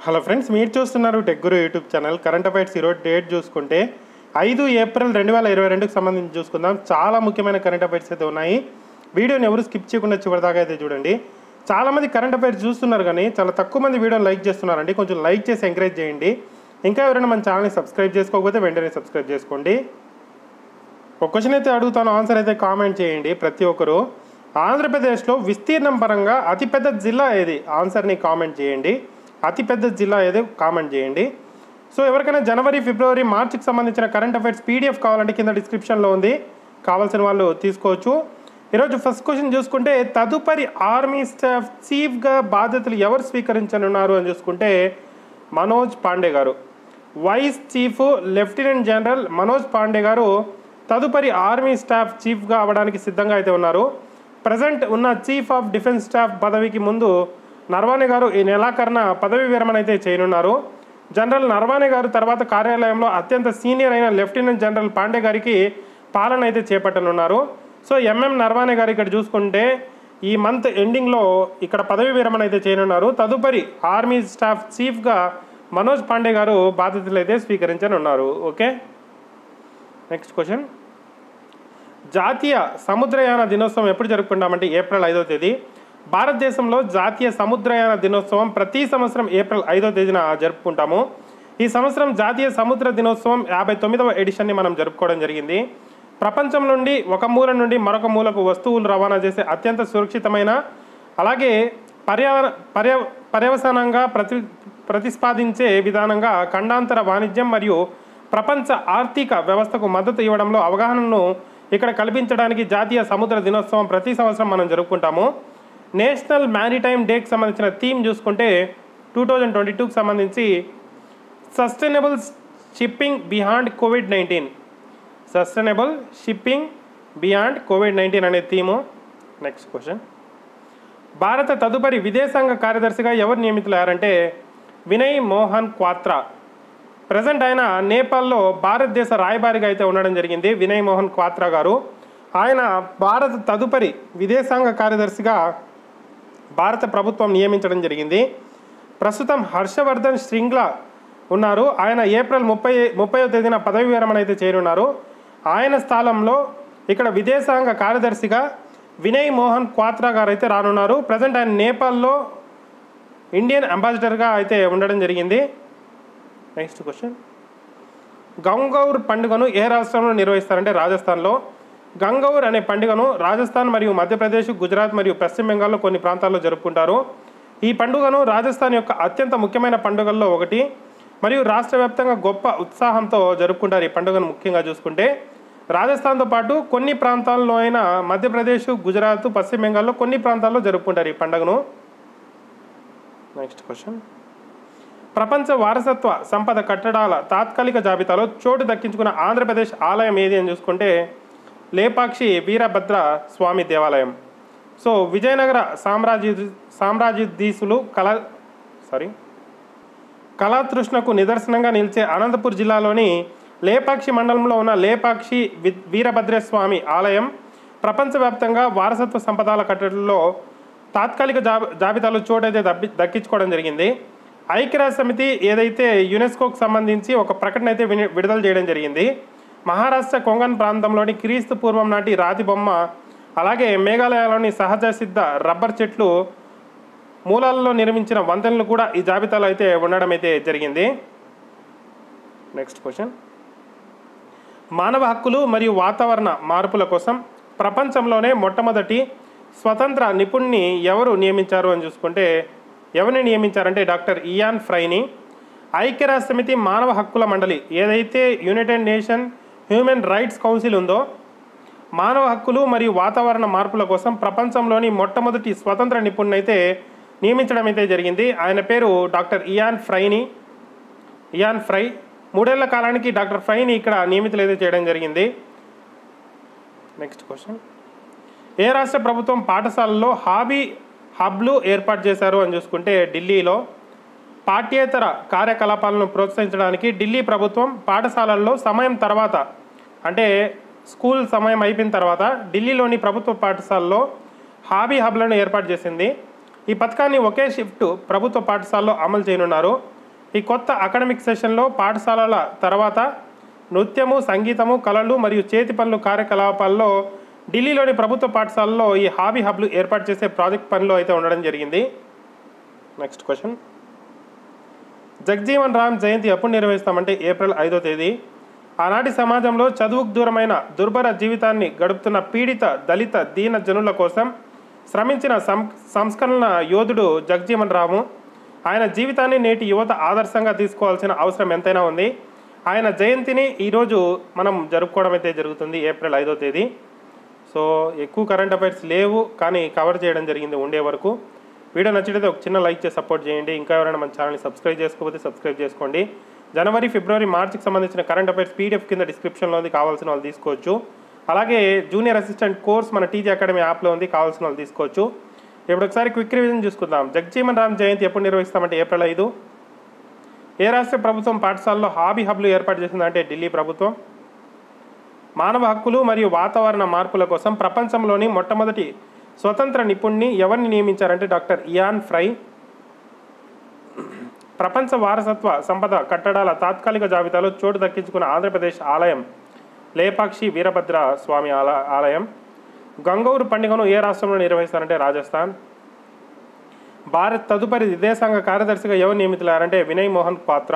hello friends మీరు చూస్తున్నారు tech guru YouTube channel current affairs ఈరోజు డేట్ చూసుకుంటే ఐదు ఏప్రిల్ రెండు వేల ఇరవై రెండుకి సంబంధించి చూసుకుందాం చాలా ముఖ్యమైన కరెంట్ అఫైర్స్ అయితే ఉన్నాయి వీడియోని ఎవరు స్కిప్ చేయకుండా చివరిదాకా అయితే చూడండి చాలామంది కరెంట్ అఫైర్స్ చూస్తున్నారు కానీ చాలా తక్కువ మంది వీడియోని లైక్ చేస్తున్నారండి కొంచెం లైక్ చేసి ఎంకరేజ్ చేయండి ఇంకా ఎవరైనా మన ఛానల్ని సబ్స్క్రైబ్ చేసుకోకపోతే వెంటనే సబ్స్క్రైబ్ చేసుకోండి ఒక క్వశ్చన్ అయితే అడుగుతాను ఆన్సర్ అయితే కామెంట్ చేయండి ప్రతి ఒక్కరు ఆంధ్రప్రదేశ్లో విస్తీర్ణం పరంగా అతిపెద్ద జిల్లా ఏది ఆన్సర్ని కామెంట్ చేయండి అతిపెద్ద జిల్లా ఏది కామెంట్ చేయండి సో ఎవరికైనా జనవరి ఫిబ్రవరి మార్చికి సంబంధించిన కరెంట్ అఫైర్స్ పీడిఎఫ్ కావాలంటే కింద డిస్క్రిప్షన్లో ఉంది కావాల్సిన వాళ్ళు తీసుకోవచ్చు ఈరోజు ఫస్ట్ క్వశ్చన్ చూసుకుంటే తదుపరి ఆర్మీ స్టాఫ్ చీఫ్గా బాధ్యతలు ఎవరు స్వీకరించనున్నారు అని చూసుకుంటే Manoj Pandey garu vice chief lieutenant general Manoj Pandey garu తదుపరి ఆర్మీ స్టాఫ్ చీఫ్గా అవ్వడానికి సిద్ధంగా అయితే ఉన్నారు ప్రజెంట్ ఉన్న చీఫ్ ఆఫ్ డిఫెన్స్ స్టాఫ్ పదవికి ముందు నర్వాణే గారు ఈ నెలాఖరున పదవి విరమణ అయితే చేయనున్నారు జనరల్ నర్వాణే గారు తర్వాత కార్యాలయంలో అత్యంత సీనియర్ అయిన లెఫ్టినెంట్ జనరల్ పాండే గారికి పాలన అయితే చేపట్టనున్నారు సో ఎంఎం నర్వాణే గారు ఇక్కడ చూసుకుంటే ఈ మంత్ ఎండింగ్లో ఇక్కడ పదవి విరమణ అయితే చేయనున్నారు తదుపరి ఆర్మీ స్టాఫ్ చీఫ్గా మనోజ్ పాండే గారు బాధ్యతలు అయితే స్వీకరించనున్నారు ఓకే నెక్స్ట్ క్వశ్చన్ జాతీయ సముద్రయాన దినోత్సవం ఎప్పుడు జరుపుకుంటామంటే ఏప్రిల్ ఐదో తేదీ భారతదేశంలో జాతీయ సముద్రయాన దినోత్సవం ప్రతి సంవత్సరం ఏప్రిల్ ఐదో తేదీన జరుపుకుంటాము ఈ సంవత్సరం జాతీయ సముద్ర దినోత్సవం యాభై తొమ్మిదవ ఎడిషన్ని మనం జరుపుకోవడం జరిగింది ప్రపంచం నుండి ఒక మూల నుండి మరొక మూలకు వస్తువులు రవాణా చేసే అత్యంత సురక్షితమైన అలాగే పర్యావరణ పర్య పర్యవసానంగా ప్రతి ప్రతిస్పాదించే విధానంగా ఖండాంతర వాణిజ్యం మరియు ప్రపంచ ఆర్థిక వ్యవస్థకు మద్దతు ఇవ్వడంలో అవగాహనను ఇక్కడ కల్పించడానికి జాతీయ సముద్ర దినోత్సవం ప్రతి సంవత్సరం మనం జరుపుకుంటాము నేషనల్ మ్యారిటైమ్ డేకి సంబంధించిన థీమ్ చూసుకుంటే టూ థౌజండ్ ట్వంటీ టూకి సంబంధించి sustainable shipping beyond COVID nineteen sustainable shipping beyond COVID nineteen అనే థీము నెక్స్ట్ క్వశ్చన్ భారత తదుపరి విదేశాంగ కార్యదర్శిగా ఎవరు నియమితులయ్యారంటే వినయ్ మోహన్ క్వాత్రా ప్రజెంట్ ఆయన నేపాల్లో భారతదేశ రాయబారిగా అయితే ఉండడం జరిగింది వినయ్ మోహన్ క్వాత్రా గారు ఆయన భారత తదుపరి విదేశాంగ కార్యదర్శిగా భారత ప్రభుత్వం నియమించడం జరిగింది ప్రస్తుతం హర్షవర్ధన్ శ్రింగ్లా ఉన్నారు ఆయన ఏప్రిల్ ముప్పై ముప్పై తేదీన పదవి విరమణ అయితే చేరున్నారు ఆయన స్థానంలో ఇక్కడ విదేశాంగ కార్యదర్శిగా వినయ్ మోహన్ క్వాత్రా గారు అయితే రానున్నారు ప్రజెంట్ ఆయన నేపాల్లో ఇండియన్ అంబాసిడర్గా అయితే ఉండడం జరిగింది నెక్స్ట్ క్వశ్చన్ గంగౌర్ పండుగను ఏ రాష్ట్రంలో నిర్వహిస్తారంటే రాజస్థాన్లో గంగౌర్ అనే పండుగను రాజస్థాన్ మరియు మధ్యప్రదేశ్ గుజరాత్ మరియు పశ్చిమ బెంగాల్లో కొన్ని ప్రాంతాల్లో జరుపుకుంటారు ఈ పండుగను రాజస్థాన్ యొక్క అత్యంత ముఖ్యమైన పండుగల్లో ఒకటి మరియు రాష్ట్ర వ్యాప్తంగా గొప్ప ఉత్సాహంతో జరుపుకుంటారు ఈ పండుగను ముఖ్యంగా చూసుకుంటే రాజస్థాన్తో పాటు కొన్ని ప్రాంతాల్లో అయినా మధ్యప్రదేశ్ గుజరాత్ పశ్చిమ బెంగాల్లో కొన్ని ప్రాంతాల్లో జరుపుకుంటారు ఈ పండుగను నెక్స్ట్ క్వశ్చన్ ప్రపంచ వారసత్వ సంపద కట్టడాల తాత్కాలిక జాబితాలో చోటు దక్కించుకున్న ఆంధ్రప్రదేశ్ ఆలయం ఏది అని చూసుకుంటే లేపాక్షి వీరభద్ర స్వామి దేవాలయం సో విజయనగర సామ్రాజ్య సామ్రాజ్యధీశులు కళ సారీ కళాతృష్ణకు నిదర్శనంగా నిలిచే అనంతపూర్ జిల్లాలోని లేపాక్షి మండలంలో ఉన్న లేపాక్షి వి వీరభద్రస్వామి ఆలయం ప్రపంచవ్యాప్తంగా వారసత్వ సంపదాల కట్టడిలో తాత్కాలిక జాబ్ జాబితాలో చోటైతే దబ్బి దక్కించుకోవడం జరిగింది ఐక్యరాజ్య సమితి ఏదైతే యునెస్కోకు సంబంధించి ఒక ప్రకటన అయితే విని- విడుదల చేయడం జరిగింది మహారాష్ట్ర కొంగన్ ప్రాంతంలోని క్రీస్తు పూర్వం నాటి రాతి బొమ్మ అలాగే మేఘాలయలోని సహజ సిద్ధ రబ్బర్ చెట్లు మూలాల్లో నిర్మించిన వంతెనలు కూడా ఈ జాబితాలో అయితే ఉండడం అయితే జరిగింది నెక్స్ట్ క్వశ్చన్ మానవ హక్కులు మరియు వాతావరణ మార్పుల కోసం ప్రపంచంలోనే మొట్టమొదటి స్వతంత్ర నిపుణుని ఎవరు నియమించారు అని చూసుకుంటే ఎవరిని నియమించారంటే డాక్టర్ ఇయాన్ ఫ్రైని ఐక్యరాజ్య సమితి మానవ హక్కుల మండలి ఏదైతే united nation human rights council ఉందో మానవ హక్కులు మరియు వాతావరణ మార్పుల కోసం ప్రపంచంలోని మొట్టమొదటి స్వతంత్ర నిపుణుని అయితే నియమించడం అయితే జరిగింది ఆయన పేరు డాక్టర్ ఇయాన్ ఫ్రైని ఇయాన్ ఫ్రై మూడేళ్ల కాలానికి డాక్టర్ ఫ్రైని ఇక్కడ నియమితులు అయితే చేయడం జరిగింది నెక్స్ట్ క్వశ్చన్ ఏ రాష్ట్ర ప్రభుత్వం పాఠశాలల్లో హాబీ హబ్లు ఏర్పాటు చేశారు అని చూసుకుంటే ఢిల్లీలో పాఠ్యేతర కార్యకలాపాలను ప్రోత్సహించడానికి ఢిల్లీ ప్రభుత్వం పాఠశాలల్లో సమయం తర్వాత అంటే స్కూల్ సమయం అయిపోయిన తర్వాత ఢిల్లీలోని ప్రభుత్వ పాఠశాలలో హాబీ హబ్లను ఏర్పాటు చేసింది ఈ పథకాన్ని ఒకే షిఫ్ట్ ప్రభుత్వ పాఠశాలలో అమలు చేయనున్నారు ఈ కొత్త అకాడమిక్ సెషన్లో పాఠశాలల తర్వాత నృత్యము సంగీతము కళలు మరియు చేతి పనులు కార్యకలాపాల్లో ఢిల్లీలోని ప్రభుత్వ పాఠశాలలో ఈ హాబీ హబ్లు ఏర్పాటు చేసే ప్రాజెక్ట్ పనిలో అయితే ఉండడం జరిగింది నెక్స్ట్ క్వశ్చన్ జగ్జీవన్ రామ్ జయంతి ఎప్పుడు నిర్వహిస్తామంటే ఏప్రిల్ ఐదో తేదీ ఆనాటి సమాజంలో చదువుకు దూరమైన దుర్భర జీవితాన్ని గడుపుతున్న పీడిత దళిత దీన జనుల కోసం శ్రమించిన సం సంస్కరణ యోధుడు జగ్జీవన్ రాము ఆయన జీవితాన్ని నేటి యువత ఆదర్శంగా తీసుకోవాల్సిన అవసరం ఎంతైనా ఉంది ఆయన జయంతిని ఈరోజు మనం జరుపుకోవడం అయితే జరుగుతుంది ఏప్రిల్ ఐదో తేదీ సో ఎక్కువ కరెంట్ అఫైర్స్ లేవు కానీ కవర్ చేయడం జరిగింది ఉండే వరకు వీడియో నచ్చితే ఒక చిన్న లైక్ చేసి సపోర్ట్ చేయండి ఇంకా ఎవరైనా మన ఛానల్ని సబ్స్క్రైబ్ చేసుకోకపోతే సబ్స్క్రైబ్ చేసుకోండి జనవరి ఫిబ్రవరి మార్చికి సంబంధించిన కరెంట్ అఫైర్స్ పీడిఎఫ్ కింద డిస్క్రిప్షన్లో ఉంది కావాల్సిన వాళ్ళు తీసుకోవచ్చు అలాగే జూనియర్ అసిస్టెంట్ కోర్స్ మన టీజీ అకాడమీ యాప్లో ఉంది కావాల్సిన వాళ్ళు తీసుకోవచ్చు ఇప్పుడు ఒకసారి క్విక్ రివిజన్ చూసుకుందాం జగ్జీవన్ రామ్ జయంతి ఎప్పుడు నిర్వహిస్తామంటే ఏప్రిల్ ఐదు ఏ రాష్ట్ర ప్రభుత్వం పాఠశాలలో హాబీ హబ్లు ఏర్పాటు చేసిందంటే ఢిల్లీ ప్రభుత్వం మానవ హక్కులు మరియు వాతావరణ మార్పుల కోసం ప్రపంచంలోని మొట్టమొదటి స్వతంత్ర నిపుణుని ఎవరిని నియమించారంటే డాక్టర్ ఇయాన్ ఫ్రై ప్రపంచ వారసత్వ సంపద కట్టడాల తాత్కాలిక జాబితాలో చోటు దక్కించుకున్న ఆంధ్రప్రదేశ్ ఆలయం లేపాక్షి వీరభద్ర స్వామి ఆల ఆలయం గంగౌరు పండుగను ఏ రాష్ట్రంలో నిర్వహిస్తారంటే రాజస్థాన్ భారత్ తదుపరి విదేశాంగ కార్యదర్శిగా ఎవరు నియమితులారంటే వినయ్ మోహన్ పాత్ర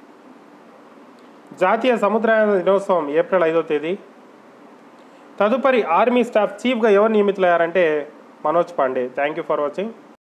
జాతీయ సముద్రయాన దినోత్సవం ఏప్రిల్ ఐదో తేదీ తదుపరి ఆర్మీ స్టాఫ్ చీఫ్గా ఎవరు నియమితులయ్యారంటే Manoj Pandey thank you for watching